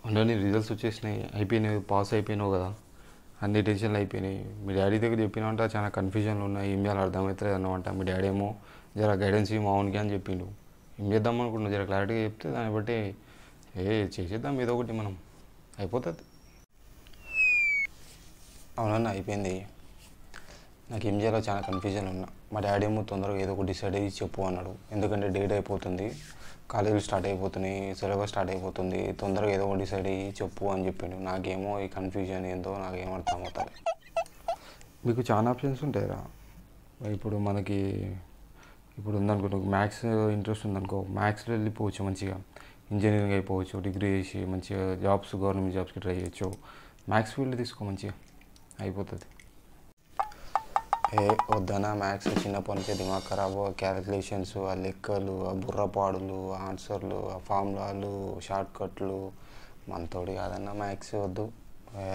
ఉండని రిజల్ట్స్ వచ్చేసినాయి అయిపోయినాయి పాస్ అయిపోయినావు కదా అన్ని టెన్షన్లు అయిపోయినాయి మీ డాడీ దగ్గర చెప్పినామంట చాలా కన్ఫ్యూజన్లు ఉన్నాయి ఏం చేయాలి అర్థమవుతుంది అన్నమాట మీ డాడీ ఏమో జర గైడెన్స్ ఇవ్వ మామూలుగా అని చెప్పిండు ఏం చేద్దాం అనుకుంటున్నావు జర క్లారిటీగా చెప్తే దాన్ని బట్టి ఏ చేసేద్దాం ఏదో ఒకటి మనం అయిపోతుంది అవునన్నా అయిపోయింది నాకు ఏం చేయాలో చాలా కన్ఫ్యూజన్ ఉన్నా మా డాడీ ఏమో తొందరగా ఏదో ఒకటి డిసైడ్ అయ్యి చెప్పు అన్నాడు ఎందుకంటే డేట్ అయిపోతుంది కాలేజీలు స్టార్ట్ అయిపోతున్నాయి సిలబస్ స్టార్ట్ అయిపోతుంది తొందరగా ఏదో ఒకటి డిసైడ్ అయ్యి చెప్పు అని చెప్పిండు నాకేమో ఈ కన్ఫ్యూజన్ ఏందో నాకేం అర్థం అవుతుంది మీకు చాలా ఆప్షన్స్ ఉంటాయిరా ఇప్పుడు మనకి ఇప్పుడు ఉందనుకో మ్యాథ్స్ ఇంట్రెస్ట్ ఉందనుకో మ్యాథ్స్లో వెళ్ళిపోవచ్చు మంచిగా ఇంజనీరింగ్ అయిపోవచ్చు డిగ్రీ చేసి మంచిగా జాబ్స్ గవర్నమెంట్ జాబ్స్కి ట్రై చేయొచ్చు మ్యాథ్స్ ఫీల్డ్ తీసుకో మంచిగా అయిపోతుంది ఏ వద్దనా మ్యాథ్స్ చిన్నప్పటి నుంచి దిమాగ్ ఖరాబ్ క్యాలిక్యులేషన్స్ ఆ లెక్కలు ఆ బుర్రపాడులు ఆన్సర్లు ఆ ఫార్ములాలు షార్ట్ కట్లు మనతోటి కాదన్నా మ్యాథ్స్ వద్దు ఏ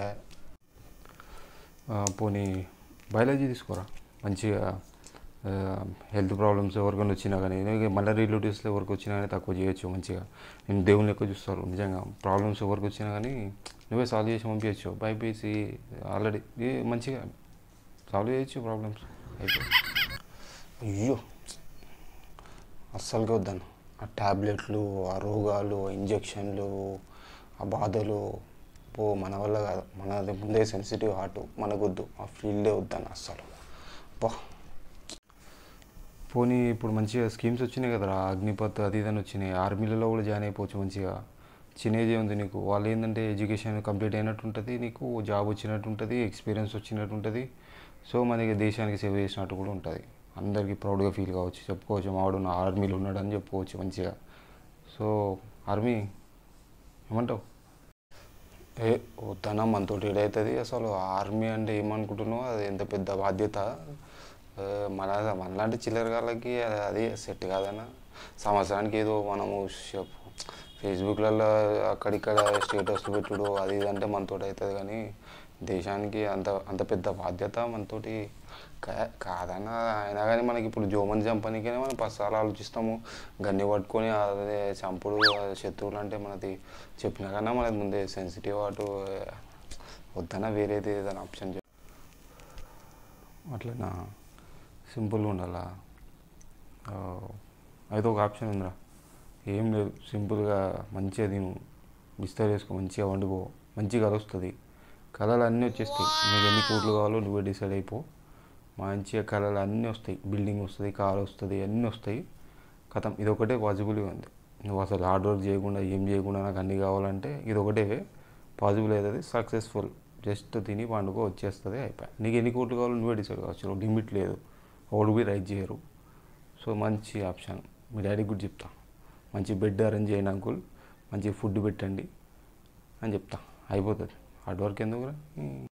ఆ, పోనీ బయాలజీ తీసుకోరా మంచిగా హెల్త్ ప్రాబ్లమ్స్ ఎవరికైనా వచ్చినా కానీ మళ్ళీ రిలేటివ్స్లో ఎవరికి వచ్చినా కానీ తక్కువ చేయొచ్చు మంచిగా నేను దేవుని ఎక్కువ చూస్తారు నిజంగా ప్రాబ్లమ్స్ ఎవరికి వచ్చినా కానీ నువ్వే సాల్వ్ చేసి పంపించచ్చు బైపీసీ ఆల్రెడీ మంచిగా సాల్వ్ చేయొచ్చు ప్రాబ్లమ్స్ అయిపోయి అయ్యో అస్సలుగా వద్దాను ఆ ట్యాబ్లెట్లు ఆ రోగాలు ఆ ఇంజక్షన్లు ఆ బాధలు పో మన వల్ల కాదు మనది ముందే సెన్సిటివ్ హార్ట్ మనకొద్దు ఆ ఫీల్డే వద్దాను అస్సలు బా పోనీ ఇప్పుడు మంచిగా స్కీమ్స్ వచ్చినాయి కదరా అగ్నిపత్ అది ఇదని వచ్చినాయి ఆర్మీలలో కూడా జాయిన్ అయిపోవచ్చు మంచిగా చిన్న ఏజ్ ఉంది నీకు వాళ్ళు ఏంటంటే ఎడ్యుకేషన్ కంప్లీట్ అయినట్టు ఉంటుంది నీకు జాబ్ వచ్చినట్టు ఉంటుంది ఎక్స్పీరియన్స్ వచ్చినట్టు ఉంటుంది సో మనకి దేశానికి సేవ చేసినట్టు కూడా ఉంటుంది అందరికీ ప్రౌడ్గా ఫీల్ కావచ్చు చెప్పుకోవచ్చు మావాడు నా ఆర్మీలో ఉన్నాడని చెప్పుకోవచ్చు మంచిగా సో ఆర్మీ ఏమంటావు ఏ వద్దనా మనతోటి ఏడవుతుంది అసలు ఆర్మీ అంటే ఏమనుకుంటున్నావు అది ఎంత పెద్ద బాధ్యత ఏ, మన మనలాంటి చిల్లరగాళ్ళకి అది- అది సెట్ కాదన్న సంవత్సరానికి ఏదో మనము చెప్పు ఫేస్బుక్లలో అక్కడిక్కడ స్టేటస్లు పెట్టుడు అది ఇది అంటే మనతోటి అవుతుంది కానీ దేశానికి అంత అంత పెద్ద బాధ్యత మనతోటి కా- కాదన్న అయినా కానీ మనకి ఇప్పుడు జోమన్ చంపనీకనే మనం పసాలు ఆలోచిస్తాము గన్ని పట్టుకొని అదే చంపుడు ఆ శత్రువులు అంటే మనది చెప్పిన కన్నా మనది ముందే సెన్సిటివ్ అటు వద్దన వేరేది ఏదైనా ఆప్షన్ చెప్పు. అట్లనా సింపుల్గా ఉండాలా ఆ, అయితే ఒక ఆప్షన్ ఉందిరా ఏం లేదు సింపుల్గా మంచిగా తిను బిస్తర్ వేసుకో మంచిగా వండుకో మంచిగా కలుస్తుంది కళలు అన్నీ వచ్చేస్తాయి నీకు ఎన్ని కోట్లు కావాలో నువ్వే డిసైడ్ అయిపో మంచిగా కళలు అన్నీ వస్తాయి బిల్డింగ్ వస్తుంది కార్ వస్తుంది అన్నీ వస్తాయి కథం ఇది ఒకటే పాసిబుల్గా ఉంది నువ్వు అసలు హార్డ్ వర్క్ చేయకుండా ఏం చేయకుండా నాకు అన్నీ కావాలంటే ఇది ఒకటే పాసిబుల్ అవుతుంది సక్సెస్ఫుల్ జస్ట్ తిని పండుగ వచ్చేస్తుంది అయిపోయి నీకు ఎన్ని కోట్లు కావాలో నువ్వే డిసైడ్ కావచ్చు లిమిట్ లేదు ఒకటి కూడా రైట్ చేయరు సో మంచి ఆప్షన్ మీ డాడీకి కూడా చెప్తా మంచి బెడ్ అరేంజ్ చేయండి అంకుల్ మంచి ఫుడ్ పెట్టండి అని చెప్తా అయిపోతుంది హార్డ్ వర్క్ ఎందుకురా